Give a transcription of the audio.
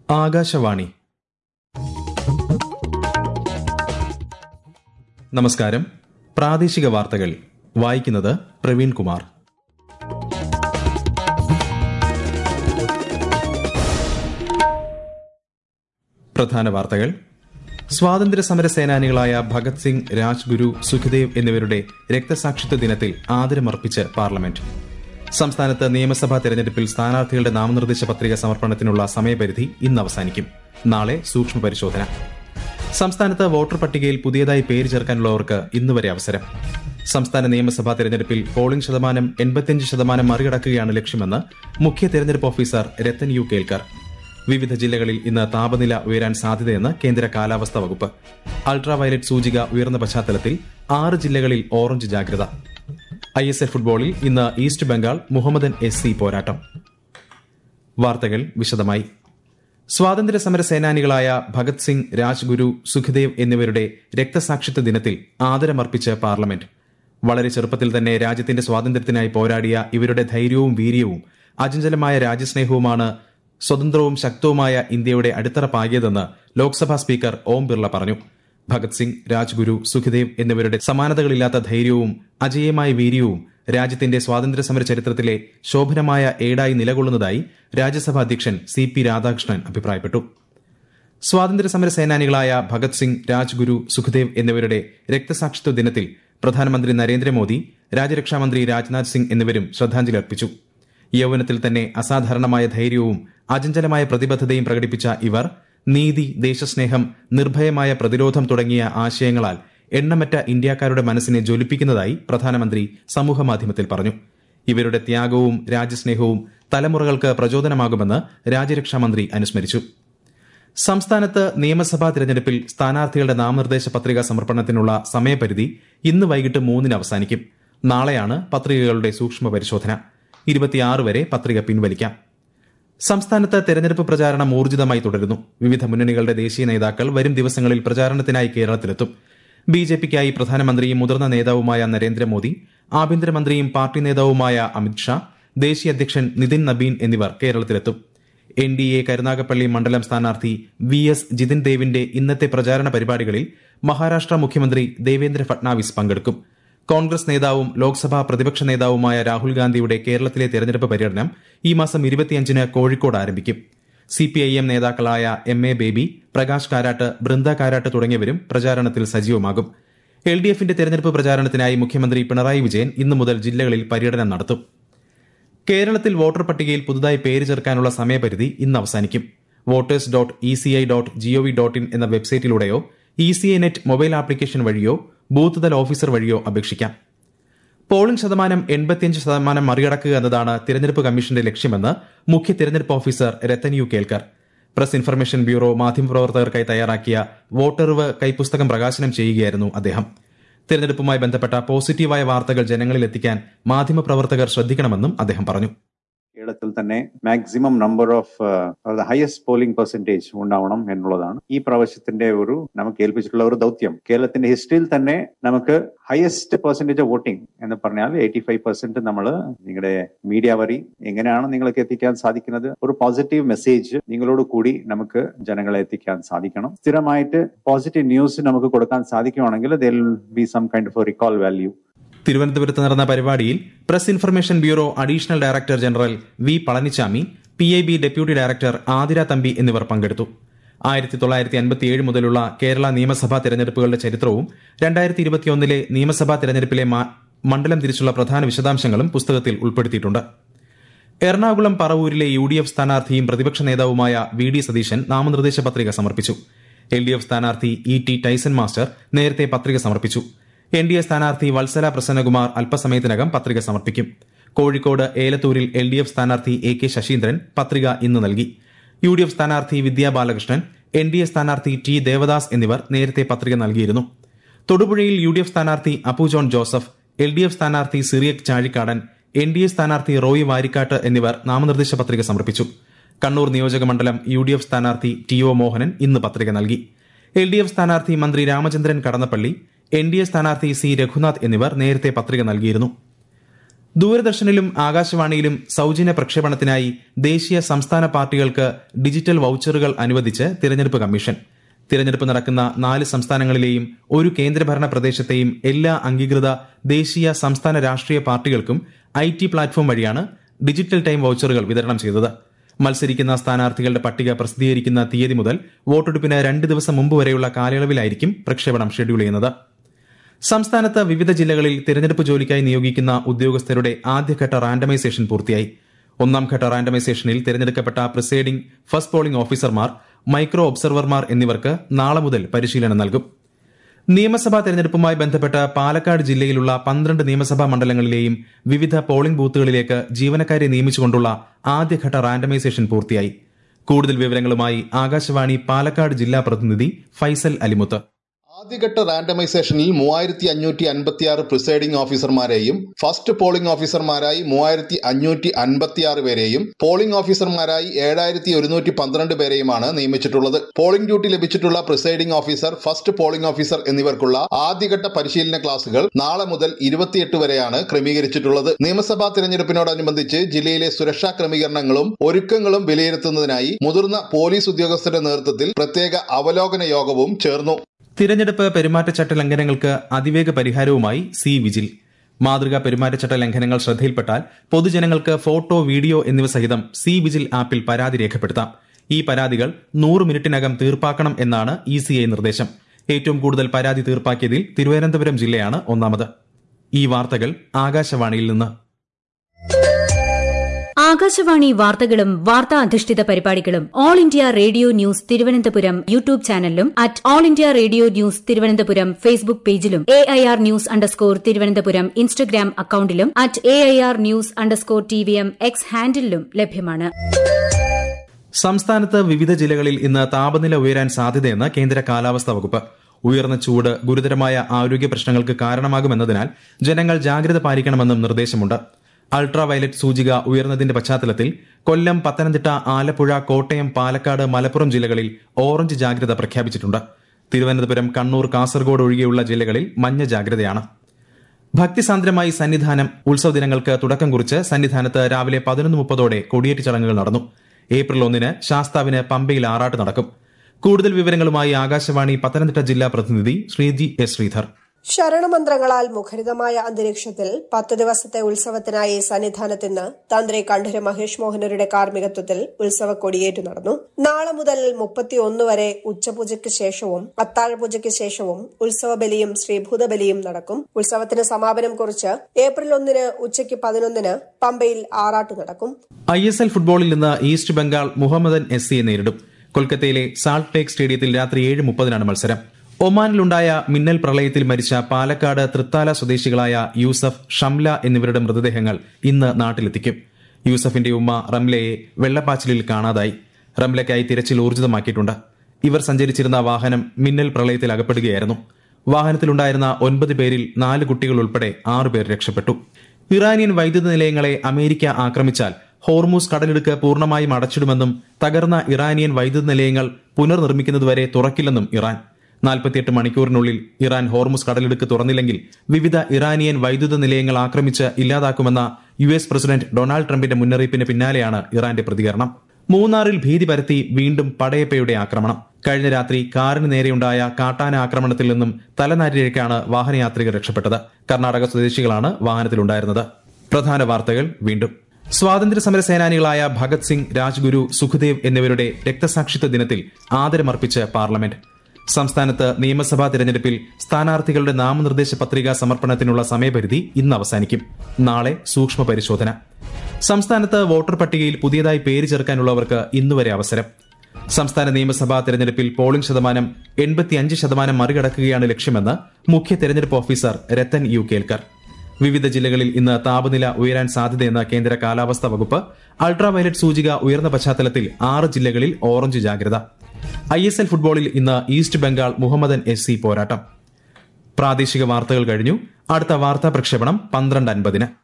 ആകാശവാണി നമസ്കാരം പ്രാദേശിക വാർത്തകൾ വായിക്കുന്നത് പ്രവീൺ കുമാർ പ്രധാന വാർത്തകൾ സ്വാതന്ത്ര്യ സമര സേനാനികളായ ഭഗത് സിംഗ് രാജ്ഗുരു സുഖദേവ് എന്നിവരുടെ രക്തസാക്ഷിത്വ ദിനത്തിൽ ആദരമർപ്പിച്ച് പാർലമെന്റ് സംസ്ഥാനത്ത് നിയമസഭാ തെരഞ്ഞെടുപ്പിൽ സ്ഥാനാർത്ഥികളുടെ നാമനിർദ്ദേശ പത്രിക സമർപ്പണത്തിനുള്ള സമയപരിധി ഇന്ന് അവസാനിക്കും നാളെ സൂക്ഷ്മ പരിശോധന സംസ്ഥാനത്ത് വോട്ടർ പട്ടികയിൽ പുതിയതായി പേര് ചേർക്കാനുള്ളവർക്ക് ഇന്ന് വരെ അവസരം സംസ്ഥാന നിയമസഭാ തെരഞ്ഞെടുപ്പിൽ പോളിംഗ് ശതമാനം എൺപത്തിയഞ്ച് ശതമാനം മറികടക്കുകയാണ് ലക്ഷ്യമെന്ന് മുഖ്യ തെരഞ്ഞെടുപ്പ് ഓഫീസർ രത്തൻ യു കേൽക്കർ വിവിധ ജില്ലകളിൽ ഇന്ന് താപനില ഉയരാൻ സാധ്യതയെന്ന് കേന്ദ്ര കാലാവസ്ഥാ വകുപ്പ് അൾട്രാ വയലറ്റ് സൂചിക ഉയർന്ന പശ്ചാത്തലത്തിൽ ആറ് ജില്ലകളിൽ ഓറഞ്ച് ജാഗ്രത ഐ എസ് എൽ ഫുട്ബോളിൽ ഇന്ന് East Bengal Mohammedan S C പോരാട്ടം വാർത്തകൾ വിശദമായി സ്വാതന്ത്ര്യ സമര സേനാനികളായ ഭഗത് സിംഗ് രാജ്ഗുരു സുഖദേവ് എന്നിവരുടെ രക്തസാക്ഷിത്വ ദിനത്തിൽ ആദരമർപ്പിച്ച് പാർലമെന്റ് വളരെ ചെറുപ്പത്തിൽ തന്നെ രാജ്യത്തിന്റെ സ്വാതന്ത്ര്യത്തിനായി പോരാടിയ ഇവരുടെ ധൈര്യവും വീര്യവും അചഞ്ചലമായ രാജ്യസ്നേഹവുമാണ് സ്വതന്ത്രവും ശക്തവുമായ ഇന്ത്യയുടെ അടിത്തറ പാകിയതെന്ന് ലോക്സഭാ സ്പീക്കർ ഓം ബിർള പറഞ്ഞു ഭഗത് സിംഗ് രാജ്ഗുരു സുഖദേവ് എന്നിവരുടെ സമാനതകളില്ലാത്ത ധൈര്യവും അജേയമായ വീര്യവും രാജ്യത്തിന്റെ സ്വാതന്ത്ര്യ സമര ചരിത്രത്തിലെ ശോഭനമായ ഏടായി നിലകൊള്ളുന്നതായി രാജ്യസഭാ അധ്യക്ഷൻ സി പി രാധാകൃഷ്ണൻ അഭിപ്രായപ്പെട്ടു സ്വാതന്ത്ര്യ സമര സേനാനികളായ ഭഗത് സിംഗ് രാജ്ഗുരു സുഖദേവ് എന്നിവരുടെ രക്തസാക്ഷിത്വ ദിനത്തിൽ പ്രധാനമന്ത്രി നരേന്ദ്രമോദി രാജ്യരക്ഷാമന്ത്രി രാജ്നാഥ് സിംഗ് എന്നിവരും ശ്രദ്ധാഞ്ജലി അർപ്പിച്ചു യൗവനത്തിൽ തന്നെ അസാധാരണമായ ധൈര്യവും അചഞ്ചലമായ പ്രതിബദ്ധതയും പ്രകടിപ്പിച്ച ഇവർ നീതി ദേശസ്നേഹം നിർഭയമായ പ്രതിരോധം തുടങ്ങിയ ആശയങ്ങളാൽ എണ്ണമറ്റ ഇന്ത്യക്കാരുടെ മനസ്സിനെ ജ്വലിപ്പിക്കുന്നതായി പ്രധാനമന്ത്രി സമൂഹമാധ്യമത്തിൽ പറഞ്ഞു ഇവരുടെ ത്യാഗവും രാജ്യസ്നേഹവും തലമുറകൾക്ക് പ്രചോദനമാകുമെന്ന് രാജ്യരക്ഷാമന്ത്രി അനുസ്മരിച്ചു സംസ്ഥാനത്ത് നിയമസഭാ തിരഞ്ഞെടുപ്പിൽ സ്ഥാനാർത്ഥികളുടെ നാമനിർദ്ദേശ പത്രിക സമർപ്പണത്തിനുള്ള സമയപരിധി ഇന്ന് വൈകിട്ട് മൂന്നിന് അവസാനിക്കും നാളെയാണ് പത്രികകളുടെ സൂക്ഷ്മ പരിശോധന ഇരുപത്തിയാറ് വരെ പത്രിക പിൻവലിക്കാം സംസ്ഥാനത്ത് തെരഞ്ഞെടുപ്പ് പ്രചാരണം ഊർജിതമായി തുടരുന്നു വിവിധ മുന്നണികളുടെ ദേശീയ നേതാക്കൾ വരും ദിവസങ്ങളിൽ പ്രചാരണത്തിനായി കേരളത്തിലെത്തും ബി ജെ പിക്കായി പ്രധാനമന്ത്രിയും മുതിർന്ന നേതാവുമായ നരേന്ദ്രമോദി ആഭ്യന്തരമന്ത്രിയും പാർട്ടി നേതാവുമായ അമിത്ഷാ ദേശീയ അധ്യക്ഷൻ നിതിൻ നബീൻ എന്നിവർ കേരളത്തിലെത്തും എൻ ഡി എ കരുനാഗപ്പള്ളി മണ്ഡലം സ്ഥാനാർത്ഥി വി എസ് ജിതിൻ ദേവിന്റെ ഇന്നത്തെ പ്രചാരണ പരിപാടികളിൽ മഹാരാഷ്ട്ര മുഖ്യമന്ത്രി ദേവേന്ദ്ര ഫട്നാവിസ് പങ്കെടുക്കും കോൺഗ്രസ് നേതാവും ലോക്സഭാ പ്രതിപക്ഷ നേതാവുമായ രാഹുൽ ഗാന്ധിയുടെ കേരളത്തിലെ തെരഞ്ഞെടുപ്പ് പര്യടനം ഈ മാസം ഇരുപത്തിയഞ്ചിന് കോഴിക്കോട് ആരംഭിക്കും സിപിഐഎം നേതാക്കളായ എം എ ബേബി പ്രകാശ് കാരാട്ട് ബൃന്ദ കാരാട്ട് തുടങ്ങിയവരും പ്രചാരണത്തിൽ സജീവമാകും എൽ ഡി എഫിന്റെ തെരഞ്ഞെടുപ്പ് പ്രചാരണത്തിനായി മുഖ്യമന്ത്രി പിണറായി വിജയൻ ഇന്നു മുതൽ ജില്ലകളിൽ പര്യടനം നടത്തും കേരളത്തിൽ വോട്ടർ പട്ടികയിൽ പുതുതായി പേര് ചേർക്കാനുള്ള സമയപരിധി ഇന്ന് അവസാനിക്കും voters dot E C I dot gov dot in എന്ന വെബ്സൈറ്റിലൂടെയോ E C I net mobile application വഴിയോ ബൂത്ത് തല ഓഫീസർ വഴിയോ അപേക്ഷിക്കാം പോളിംഗ് ശതമാനം എൺപത്തിയഞ്ച് ശതമാനം മറികടക്കുക എന്നതാണ് തിരഞ്ഞെടുപ്പ് കമ്മീഷന്റെ ലക്ഷ്യമെന്ന് മുഖ്യ തിരഞ്ഞെടുപ്പ് officer Rathan U Kelkar press information bureau മാധ്യമപ്രവർത്തകർക്കായി തയ്യാറാക്കിയ വോട്ടറിവ് കൈപ്പുസ്തകം പ്രകാശനം ചെയ്യുകയായിരുന്നു അദ്ദേഹം തിരഞ്ഞെടുപ്പുമായി ബന്ധപ്പെട്ട പോസിറ്റീവായ വാർത്തകൾ ജനങ്ങളിൽ എത്തിക്കാൻ മാധ്യമപ്രവർത്തകർ ശ്രദ്ധിക്കണമെന്നും അദ്ദേഹം പറഞ്ഞു കേരളത്തിൽ തന്നെ maximum number of highest polling percentage ഉണ്ടാവണം എന്നുള്ളതാണ് ഈ പ്രാവശ്യത്തിന്റെ ഒരു നമുക്ക് ഏൽപ്പിച്ചിട്ടുള്ള ഒരു ദൗത്യം കേരളത്തിന്റെ ഹിസ്റ്ററിയിൽ തന്നെ നമുക്ക് ഹയസ്റ്റ് പെർസെന്റേജ് ഓഫ് വോട്ടിംഗ് എന്ന് പറഞ്ഞാൽ എയ്റ്റി ഫൈവ് പെർസെന്റ് നമ്മൾ നിങ്ങളുടെ മീഡിയ വഴി എങ്ങനെയാണ് നിങ്ങൾക്ക് എത്തിക്കാൻ സാധിക്കുന്നത് ഒരു പോസിറ്റീവ് മെസ്സേജ് നിങ്ങളോട് കൂടി നമുക്ക് ജനങ്ങളെ എത്തിക്കാൻ സാധിക്കണം സ്ഥിരമായിട്ട് പോസിറ്റീവ് ന്യൂസ് നമുക്ക് കൊടുക്കാൻ സാധിക്കുകയാണെങ്കിൽ there be some kind of recall value തിരുവനന്തപുരത്ത് നടന്ന പരിപാടിയിൽ press information bureau additional director general V Palanichami P I B deputy director Athira Thampi എന്നിവർ പങ്കെടുത്തു ആയിരത്തി തൊള്ളായിരത്തി അൻപത്തിയേഴ് മുതലുള്ള കേരള നിയമസഭാ തെരഞ്ഞെടുപ്പുകളുടെ ചരിത്രവും രണ്ടായിരത്തി ഇരുപത്തിയൊന്നിലെ നിയമസഭാ തെരഞ്ഞെടുപ്പിലെ മണ്ഡലം തിരിച്ചുള്ള പ്രധാന വിശദാംശങ്ങളും പുസ്തകത്തിൽ ഉൾപ്പെടുത്തിയിട്ടുണ്ട് എറണാകുളം പറവൂരിലെ യു ഡി എഫ് സ്ഥാനാർത്ഥിയും പ്രതിപക്ഷ നേതാവുമായ വി ഡി സതീശൻ നാമനിർദ്ദേശ പത്രിക സമർപ്പിച്ചു എൽ ഡി എഫ് സ്ഥാനാർത്ഥി ഇ ടി ടൈസൺ മാസ്റ്റർ നേരത്തെ പത്രിക സമർപ്പിച്ചു എൻ ഡി എ സ്ഥാനാർത്ഥി വത്സല പ്രസന്നകുമാർ അല്പസമയത്തിനകം പത്രിക സമർപ്പിക്കും കോഴിക്കോട് ഏലത്തൂരിൽ എൽ ഡി എഫ് സ്ഥാനാർത്ഥി എ കെ ശശീന്ദ്രൻ പത്രിക ഇന്ന് നൽകി യു ഡി എഫ് സ്ഥാനാർത്ഥി Vidya Balakrishnan N D A സ്ഥാനാർത്ഥി ടി ദേവദാസ് എന്നിവർ നേരത്തെ പത്രിക നൽകിയിരുന്നു തൊടുപുഴയിൽ യു ഡി എഫ് സ്ഥാനാർത്ഥി Appu John Joseph L D F സ്ഥാനാർത്ഥി Cyriac Chazhikadan N D A സ്ഥാനാർത്ഥി റോയി വാരിക്കാട്ട് എന്നിവർ നാമനിർദ്ദേശ പത്രിക സമർപ്പിച്ചു കണ്ണൂർ നിയോജക മണ്ഡലം യു ഡി എഫ് സ്ഥാനാർത്ഥി ടി ഒ മോഹനൻ ഇന്ന് പത്രിക നൽകി എൽ ഡി എഫ് സ്ഥാനാർത്ഥി മന്ത്രി Ramachandran Kadannappally N D A സ്ഥാനാർത്ഥി സി രഘുനാഥ് എന്നിവർ നേരത്തെ പത്രിക നൽകിയിരുന്നു ദൂരദർശനിലും ആകാശവാണിയിലും സൌജന്യ പ്രക്ഷേപണത്തിനായി ദേശീയ സംസ്ഥാന പാർട്ടികൾക്ക് ഡിജിറ്റൽ വൌച്ചറുകൾ അനുവദിച്ച് തിരഞ്ഞെടുപ്പ് കമ്മീഷൻ തിരഞ്ഞെടുപ്പ് നടക്കുന്ന നാല് സംസ്ഥാനങ്ങളിലെയും ഒരു കേന്ദ്രഭരണ പ്രദേശത്തെയും എല്ലാ അംഗീകൃത ദേശീയ സംസ്ഥാന രാഷ്ട്രീയ പാർട്ടികൾക്കും ഐ ടി പ്ലാറ്റ്ഫോം വഴിയാണ് ഡിജിറ്റൽ ടൈം വൌച്ചറുകൾ വിതരണം ചെയ്തത് മത്സരിക്കുന്ന സ്ഥാനാർത്ഥികളുടെ പട്ടിക പ്രസിദ്ധീകരിക്കുന്ന തീയതി മുതൽ വോട്ടെടുപ്പിന് രണ്ട് ദിവസം മുമ്പ് വരെയുള്ള കാലയളവിലായിരിക്കും പ്രക്ഷേപണം ഷെഡ്യൂൾ ചെയ്യുന്നത് സംസ്ഥാനത്ത് വിവിധ ജില്ലകളിൽ തിരഞ്ഞെടുപ്പ് ജോലിക്കായി നിയോഗിക്കുന്ന ഉദ്യോഗസ്ഥരുടെ ആദ്യഘട്ട റാൻഡമൈസേഷൻ പൂർത്തിയായി ഒന്നാം ഘട്ട റാൻഡമൈസേഷനിൽ തിരഞ്ഞെടുക്കപ്പെട്ട പ്രിസൈഡിംഗ് ഫസ്റ്റ് പോളിംഗ് ഓഫീസർമാർ മൈക്രോ ഒബ്സർവർമാർ എന്നിവർക്ക് നാളെ മുതൽ പരിശീലനം നൽകും നിയമസഭാ തെരഞ്ഞെടുപ്പുമായി ബന്ധപ്പെട്ട് പാലക്കാട് ജില്ലയിലുള്ള പന്ത്രണ്ട് നിയമസഭാ മണ്ഡലങ്ങളിലെയും വിവിധ പോളിംഗ് ബൂത്തുകളിലേക്ക് ജീവനക്കാരെ നിയമിച്ചുകൊണ്ടുള്ള ആദ്യഘട്ട റാൻഡമൈസേഷൻ പൂർത്തിയായി കൂടുതൽ വിവരങ്ങളുമായി ആകാശവാണി പാലക്കാട് ജില്ലാ പ്രതിനിധി ഫൈസൽ അലിമുത്ത് ആദ്യഘട്ട റാൻഡമൈസേഷനിൽ മൂവായിരത്തി അഞ്ഞൂറ്റി അൻപത്തിയാറ് പ്രിസൈഡിംഗ് ഓഫീസർമാരെയും ഫസ്റ്റ് പോളിംഗ് ഓഫീസർമാരായി മൂവായിരത്തി അഞ്ഞൂറ്റി അൻപത്തിയാറ് പേരെയും പോളിംഗ് ഓഫീസർമാരായി ഏഴായിരത്തി ഒരുന്നൂറ്റി പന്ത്രണ്ട് പേരെയുമാണ് നിയമിച്ചിട്ടുള്ളത് പോളിംഗ് ഡ്യൂട്ടി ലഭിച്ചിട്ടുള്ള presiding officer first polling officer എന്നിവർക്കുള്ള ആദ്യഘട്ട പരിശീലന ക്ലാസുകൾ നാളെ മുതൽ ഇരുപത്തിയെട്ട് വരെയാണ് ക്രമീകരിച്ചിട്ടുള്ളത് നിയമസഭാ തിരഞ്ഞെടുപ്പിനോടനുബന്ധിച്ച് ജില്ലയിലെ സുരക്ഷാ ക്രമീകരണങ്ങളും ഒരുക്കങ്ങളും വിലയിരുത്തുന്നതിനായി മുതിർന്ന പോലീസ് ഉദ്യോഗസ്ഥരുടെ നേതൃത്വത്തിൽ പ്രത്യേക അവലോകന യോഗവും ചേർന്നു തിരഞ്ഞെടുപ്പ് പെരുമാറ്റച്ചട്ട ലംഘനങ്ങൾക്ക് അതിവേഗ പരിഹാരവുമായി സി വിജിൽ മാതൃകാ പെരുമാറ്റച്ചട്ട ലംഘനങ്ങൾ ശ്രദ്ധയിൽപ്പെട്ടാൽ പൊതുജനങ്ങൾക്ക് ഫോട്ടോ വീഡിയോ എന്നിവ സഹിതം സി വിജിൽ ആപ്പിൽ പരാതി രേഖപ്പെടുത്താം ഈ പരാതികൾ നൂറ് മിനിറ്റിനകം തീർപ്പാക്കണം എന്നാണ് ഇ സി ഐ നിർദ്ദേശം ഏറ്റവും കൂടുതൽ പരാതി തീർപ്പാക്കിയതിൽ തിരുവനന്തപുരം ജില്ലയാണ് ഒന്നാമത് ഈ വാർത്തകൾ ആകാശവാണിയിൽ നിന്ന് ആകാശവാണി വാർത്തകളും വാർത്താ അധിഷ്ഠിത പരിപാടികളും All India Radio News Thiruvananthapuram YouTube ചാനലിലും at All India Radio News Thiruvananthapuram Facebook പേജിലും A I R news underscore Thiruvananthapuram Instagram അക്കൌണ്ടിലും at A I R news underscore T V M X ഹാൻഡിലും ലഭ്യമാണ് സംസ്ഥാനത്ത് വിവിധ ജില്ലകളിൽ ഇന്ന് താപനില ഉയരാൻ സാധ്യതയെന്ന് കേന്ദ്ര കാലാവസ്ഥാ വകുപ്പ് ഉയർന്ന ചൂട് ഗുരുതരമായ ആരോഗ്യ പ്രശ്നങ്ങൾക്ക് കാരണമാകുമെന്നതിനാൽ ജനങ്ങൾ ജാഗ്രത പാലിക്കണമെന്നും നിർദ്ദേശമുണ്ട് അൾട്രാ വയലറ്റ് സൂചിക ഉയർന്നതിന്റെ പശ്ചാത്തലത്തിൽ കൊല്ലം പത്തനംതിട്ട ആലപ്പുഴ കോട്ടയം പാലക്കാട് മലപ്പുറം ജില്ലകളിൽ ഓറഞ്ച് ജാഗ്രത പ്രഖ്യാപിച്ചിട്ടുണ്ട് തിരുവനന്തപുരം കണ്ണൂർ കാസർഗോഡ് ഒഴികെയുള്ള ജില്ലകളിൽ മഞ്ഞ ജാഗ്രതയാണ് ഭക്തിസാന്ദ്രമായി സന്നിധാനം ഉത്സവ ദിനങ്ങൾക്ക് തുടക്കം കുറിച്ച് സന്നിധാനത്ത് രാവിലെ പതിനൊന്ന് മുപ്പതോടെ കൊടിയേറ്റ് ചടങ്ങുകൾ നടന്നു ഏപ്രിൽ ഒന്നിന് ശാസ്താവിന് പമ്പയിൽ ആറാട്ട് നടക്കും കൂടുതൽ വിവരങ്ങളുമായി ആകാശവാണി പത്തനംതിട്ട ജില്ലാ പ്രതിനിധി ശ്രീജി എസ് ശ്രീധർ ശരണമന്ത്രങ്ങളാൽ മുഖരിതമായ അന്തരീക്ഷത്തിൽ പത്ത് ദിവസത്തെ ഉത്സവത്തിനായി സന്നിധാനത്തിന്ന് തന്ത്രി കണ്ഠര് മഹേഷ് മോഹനരുടെ കാർമ്മികത്വത്തിൽ ഉത്സവ കൊടിയേറ്റ് നടന്നു നാളെ മുതൽ മുപ്പത്തിയൊന്ന് വരെ ഉച്ചപൂജയ്ക്ക് ശേഷവും അത്താഴപൂജയ്ക്ക് ശേഷവും ഉത്സവബലിയും ശ്രീഭൂതബലിയും നടക്കും ഉത്സവത്തിന് സമാപനം കുറിച്ച് ഏപ്രിൽ ഒന്നിന് ഉച്ചയ്ക്ക് പതിനൊന്നിന് പമ്പയിൽ ആറാട്ട് നടക്കും ഐ എസ് എൽ ഫുട്ബോളിൽ ഇന്ന് ഈസ്റ്റ് ബംഗാൾ മുഹമ്മദൻ എസ് സിയെ നേരിടും കൊൽക്കത്തയിലെ സാൾട്ട് ടേക്ക് സ്റ്റേഡിയത്തിൽ രാത്രി ഏഴ് മുപ്പതിനാണ് മത്സരം ഒമാനിലുണ്ടായ മിന്നൽ പ്രളയത്തിൽ മരിച്ച പാലക്കാട് തൃത്താല സ്വദേശികളായ യൂസഫ് ഷംല എന്നിവരുടെ മൃതദേഹങ്ങൾ ഇന്ന് നാട്ടിലെത്തിക്കും യൂസഫിന്റെ ഉമ്മ റംലയെ വെള്ളപ്പാച്ചിലിൽ കാണാതായി റംലയ്ക്കായി തിരച്ചിൽ ഊർജിതമാക്കിയിട്ടുണ്ട് ഇവർ സഞ്ചരിച്ചിരുന്ന വാഹനം മിന്നൽ പ്രളയത്തിൽ അകപ്പെടുകയായിരുന്നു വാഹനത്തിലുണ്ടായിരുന്ന ഒൻപത് പേരിൽ നാല് കുട്ടികൾ ഉൾപ്പെടെ ആറു പേർ രക്ഷപ്പെട്ടു ഇറാനിയൻ വൈദ്യുത നിലയങ്ങളെ അമേരിക്ക ആക്രമിച്ചാൽ ഹോർമൂസ് കടലിടുക്ക് പൂർണ്ണമായും അടച്ചിടുമെന്നും തകർന്ന ഇറാനിയൻ വൈദ്യുത നിലയങ്ങൾ പുനർനിർമ്മിക്കുന്നതുവരെ തുറക്കില്ലെന്നും ഇറാൻ നാൽപ്പത്തിയെട്ട് മണിക്കൂറിനുള്ളിൽ ഇറാൻ ഹോർമുസ് കടലിടുക്ക് തുറന്നില്ലെങ്കിൽ വിവിധ ഇറാനിയൻ വൈദ്യുത നിലയങ്ങൾ ആക്രമിച്ച് ഇല്ലാതാക്കുമെന്ന യു എസ് പ്രസിഡന്റ് ഡൊണാൾഡ് ട്രംപിന്റെ മുന്നറിയിപ്പിന് പിന്നാലെയാണ് ഇറാന്റെ പ്രതികരണം മൂന്നാറിൽ ഭീതി പരത്തി വീണ്ടും പടയപ്പയുടെ ആക്രമണം കഴിഞ്ഞ രാത്രി കാറിന് നേരെയുണ്ടായ കാട്ടാന ആക്രമണത്തിൽ നിന്നും തലനാരിഴയ്ക്കാണ് വാഹനയാത്രികർ രക്ഷപ്പെട്ടത് കർണാടക സ്വദേശികളാണ് വാഹനത്തിലുണ്ടായിരുന്നത് പ്രധാന വാർത്തകൾ വീണ്ടും സ്വാതന്ത്ര്യ സമര സേനാനികളായ ഭഗത് സിംഗ് രാജ്ഗുരു സുഖ്ദേവ് എന്നിവരുടെ രക്തസാക്ഷിത്വ ദിനത്തിൽ ആദരമർപ്പിച്ച് പാർലമെന്റ് സംസ്ഥാനത്ത് നിയമസഭാ തിരഞ്ഞെടുപ്പിൽ സ്ഥാനാർത്ഥികളുടെ നാമനിർദ്ദേശ പത്രിക സമർപ്പണത്തിനുള്ള സമയപരിധി ഇന്ന് അവസാനിക്കും നാളെ സൂക്ഷ്മ പരിശോധന സംസ്ഥാനത്ത് വോട്ടർ പട്ടികയിൽ പുതിയതായി പേര് ചേർക്കാനുള്ളവർക്ക് ഇന്നുവരെ അവസരം സംസ്ഥാന നിയമസഭാ തെരഞ്ഞെടുപ്പിൽ പോളിംഗ് ശതമാനം എൺപത്തിയഞ്ച് ശതമാനം മറികടക്കുകയാണ് ലക്ഷ്യമെന്ന് മുഖ്യ തെരഞ്ഞെടുപ്പ് ഓഫീസർ രത്തൻ യു കേൽക്കർ വിവിധ ജില്ലകളിൽ ഇന്ന് താപനില ഉയരാൻ സാധ്യതയെന്ന കേന്ദ്ര കാലാവസ്ഥാ വകുപ്പ് അൾട്രാ വയലറ്റ് സൂചിക ഉയർന്ന പശ്ചാത്തലത്തിൽ ആറ് ജില്ലകളിൽ ഓറഞ്ച് ജാഗ്രത ഐ എസ് എൽ ഫുട്ബോളിൽ ഇന്ന് East Bengal Mohammedan S C പോരാട്ടം പ്രാദേശിക വാർത്തകൾ കഴിഞ്ഞു അടുത്ത വാർത്താ പ്രക്ഷേപണം പന്ത്രണ്ട് അൻപതിന്